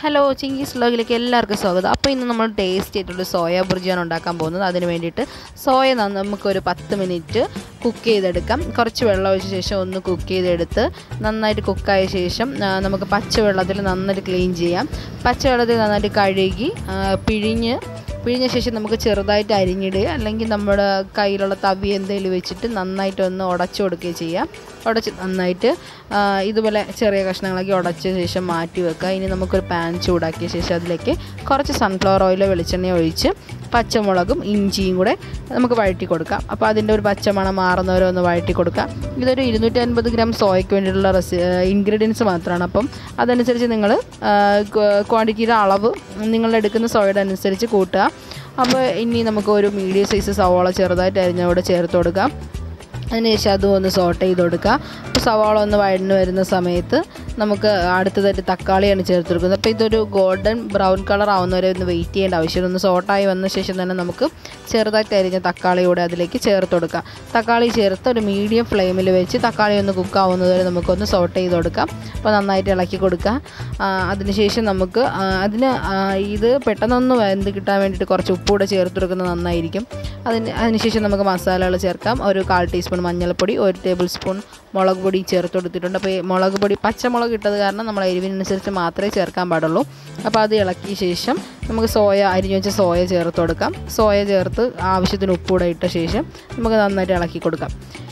hello ചിങ്കീസ് വ്ലോഗിലേക്ക് എല്ലാവർക്കും സ്വാഗതം അപ്പോൾ ഇന്ന് നമ്മൾ ടേസ്റ്റ് ആയിട്ടുള്ള സോയ ബുർജിയാണ് ഉണ്ടാക്കാൻ പോകുന്നത് അതിന് വേണ്ടിയിട്ട് സോയ ന- നമുക്കൊരു പത്ത് മിനിറ്റ് കുക്ക് ചെയ്തെടുക്കാം കുറച്ച് വെള്ളം ഒഴിച്ച ശേഷം ഒന്ന് കുക്ക് ചെയ്തെടുത്ത് നന്നായിട്ട് കുക്കായ ശേഷം ആ, നമുക്ക് പച്ചവെള്ളത്തിൽ നന്നായിട്ട് ക്ലീൻ ചെയ്യാം പച്ചവെള്ളത്തിൽ നന്നായിട്ട് കഴുകി ആ, പിഴിഞ്ഞ് പിഴിഞ്ഞ ശേഷം നമുക്ക് ചെറുതായിട്ട് അരിഞ്ഞിടുക അല്ലെങ്കിൽ നമ്മുടെ കയ്യിലുള്ള തവി എന്തെങ്കിലും വെച്ചിട്ട് നന്നായിട്ട് ഒന്ന് ഉടച്ചു കൊടുക്കുകയും ചെയ്യാം ഉടച്ച് നന്നായിട്ട് ആ, ഇതുപോലെ ചെറിയ കഷ്ണങ്ങളാക്കി ഉടച്ച ശേഷം മാറ്റി വെക്കുക ഇനി നമുക്കൊരു പാൻ ചൂടാക്കിയ ശേഷം അതിലേക്ക് കുറച്ച് സൺഫ്ലവർ ഓയിലോ വെളിച്ചെണ്ണയോ ഒഴിച്ച് പച്ചമുളകും ഇഞ്ചിയും കൂടെ നമുക്ക് വഴറ്റി കൊടുക്കാം അപ്പോൾ അതിൻ്റെ ഒരു പച്ചമണം മാറുന്നവരെ ഒന്ന് വഴറ്റി കൊടുക്കാം ഇതൊരു ഇരുന്നൂറ്റി അൻപത് ഗ്രാം സോയയ്ക്ക് വേണ്ടിയിട്ടുള്ള റെസി ഇൻഗ്രീഡിയൻസ് മാത്രമാണ് അപ്പം അതനുസരിച്ച് നിങ്ങൾ ക്വാണ്ടിറ്റിയുടെ അളവ് നിങ്ങൾ എടുക്കുന്ന സോയയുടെ അനുസരിച്ച് കൂട്ടുക അപ്പോൾ ഇനി നമുക്ക് ഒരു മീഡിയം സൈസ് സവാള ചെറുതായിട്ട് അരിഞ്ഞവിടെ ചേർത്ത് കൊടുക്കാം അതിനുശേഷം അതും ഒന്ന് സോട്ട് ചെയ്ത് കൊടുക്കുക അപ്പോൾ സവാള ഒന്ന് വഴന്ന് വരുന്ന സമയത്ത് നമുക്ക് അടുത്തതായിട്ട് തക്കാളിയാണ് ചേർത്ത് കൊടുക്കുന്നത് അപ്പോൾ ഇതൊരു ഗോൾഡൻ ബ്രൗൺ കളർ ആവുന്നവരെ ഒന്ന് വെയിറ്റ് ചെയ്യേണ്ട ആവശ്യമില്ല ഒന്ന് സോട്ടായി വന്ന ശേഷം തന്നെ നമുക്ക് ചെറുതായിട്ട് അരിഞ്ഞ തക്കാളി കൂടെ അതിലേക്ക് ചേർത്ത് കൊടുക്കാം തക്കാളി ചേർത്ത് ഒരു മീഡിയം ഫ്ലെയിമിൽ വെച്ച് തക്കാളി ഒന്ന് കുക്ക് ആവുന്നത് വരെ നമുക്കൊന്ന് സോട്ട് ചെയ്ത് കൊടുക്കാം അപ്പോൾ നന്നായിട്ട് ഇളക്കി കൊടുക്കുക ആ, അതിനുശേഷം നമുക്ക് ആ, അതിന് ആ, ഇത് പെട്ടെന്നൊന്ന് വെന്ത് കിട്ടാൻ വേണ്ടിയിട്ട് കുറച്ച് ഉപ്പ് കൂടെ ചേർത്ത് കൊടുക്കുന്നത് നന്നായിരിക്കും അതിന് അതിനുശേഷം നമുക്ക് മസാലകൾ ചേർക്കാം ഒരു കാൽ ടീസ്പൂൺ മഞ്ഞൾപ്പൊടി ഒരു ടേബിൾ സ്പൂൺ മുളക് പൊടി ചേർത്ത് കൊടുത്തിട്ടുണ്ട് അപ്പോൾ ഈ മുളക് പൊടി പച്ചമുളക് ഇട്ടത് കാരണം നമ്മൾ എരിവിനനുസരിച്ച് മാത്രമേ ചേർക്കാൻ പാടുള്ളൂ അപ്പോൾ അത് ഇളക്കിയ ശേഷം നമുക്ക് സോയ അരിഞ്ഞു വെച്ച സോയ ചേർത്ത് കൊടുക്കാം സോയ ചേർത്ത് ആവശ്യത്തിന് ഉപ്പ് കൂടെ ഇട്ട ശേഷം നമുക്ക് നന്നായിട്ട് ഇളക്കി കൊടുക്കാം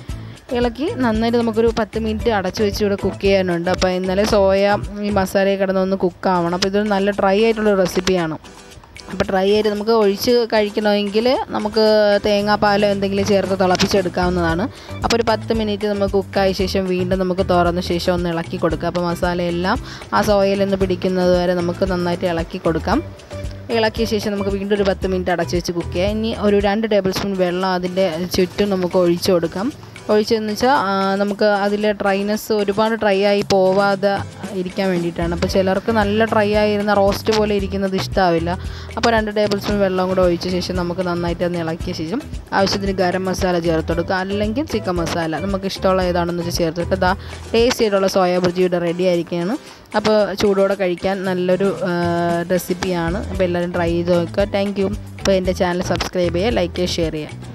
ഇളക്കി നന്നായിട്ട് നമുക്കൊരു പത്ത് മിനിറ്റ് അടച്ചു വെച്ച് ഇവിടെ കുക്ക് ചെയ്യാനുണ്ട് അപ്പോൾ ഇന്നലെ സോയ ഈ മസാലയിൽ കിടന്നൊന്ന് കുക്ക് ആവണം അപ്പോൾ ഇതൊരു നല്ല ഡ്രൈ ആയിട്ടുള്ള റെസിപ്പിയാണ് അപ്പോൾ ഡ്രൈ ആയിട്ട് നമുക്ക് ഒഴിച്ച് കഴിക്കണമെങ്കിൽ നമുക്ക് തേങ്ങാപ്പാലോ എന്തെങ്കിലും ചേർത്ത് തിളപ്പിച്ചെടുക്കാവുന്നതാണ് അപ്പോൾ ഒരു പത്ത് മിനിറ്റ് നമുക്ക് കുക്കായ ശേഷം വീണ്ടും നമുക്ക് തുറന്ന ശേഷം ഒന്ന് ഇളക്കി കൊടുക്കുക അപ്പോൾ മസാലയെല്ലാം ആ സോയയിൽ നിന്ന് പിടിക്കുന്നത് വരെ നമുക്ക് നന്നായിട്ട് ഇളക്കി കൊടുക്കാം ഇളക്കിയ ശേഷം നമുക്ക് വീണ്ടും ഒരു പത്ത് മിനിറ്റ് അടച്ച് വെച്ച് കുക്ക് ചെയ്യാം ഇനി ഒരു രണ്ട് ടേബിൾ സ്പൂൺ വെള്ളം അതിൻ്റെ ചുറ്റും നമുക്ക് ഒഴിച്ചു കൊടുക്കാം ഒഴിച്ചതെന്ന് വെച്ചാൽ നമുക്ക് അതിലെ ഡ്രൈനെസ് ഒരുപാട് ഡ്രൈ ആയി പോവാതെ ഇരിക്കാൻ വേണ്ടിയിട്ടാണ് അപ്പോൾ ചിലർക്ക് നല്ല ഡ്രൈ ആയിരുന്ന റോസ്റ്റ് പോലെ ഇരിക്കുന്നത് ഇഷ്ടമാവില്ല അപ്പോൾ രണ്ട് ടേബിൾ സ്പൂൺ വെള്ളം കൂടെ ഒഴിച്ച ശേഷം നമുക്ക് നന്നായിട്ട് ഒന്ന് ഇളക്കിയ ശേഷം ആവശ്യത്തിന് ഗരം മസാല ചേർത്ത് കൊടുക്കുക അല്ലെങ്കിൽ ചിക്കൻ മസാല നമുക്ക് ഇഷ്ടമുള്ള ഏതാണെന്ന് വെച്ചാൽ ചേർത്ത് കൊടുക്കുക ഇതാ ടേസ്റ്റ് ചെയ്തുള്ള സോയ ബുർജിയുടെ റെഡി ആയിരിക്കുകയാണ് അപ്പോൾ ചൂടോടെ കഴിക്കാൻ നല്ലൊരു റെസിപ്പിയാണ് അപ്പോൾ എല്ലാവരും ട്രൈ ചെയ്ത് നോക്കുക താങ്ക് യു അപ്പോൾ എൻ്റെ ചാനൽ സബ്സ്ക്രൈബ് ചെയ്യുക ലൈക്ക് ചെയ്യുക ഷെയർ ചെയ്യുക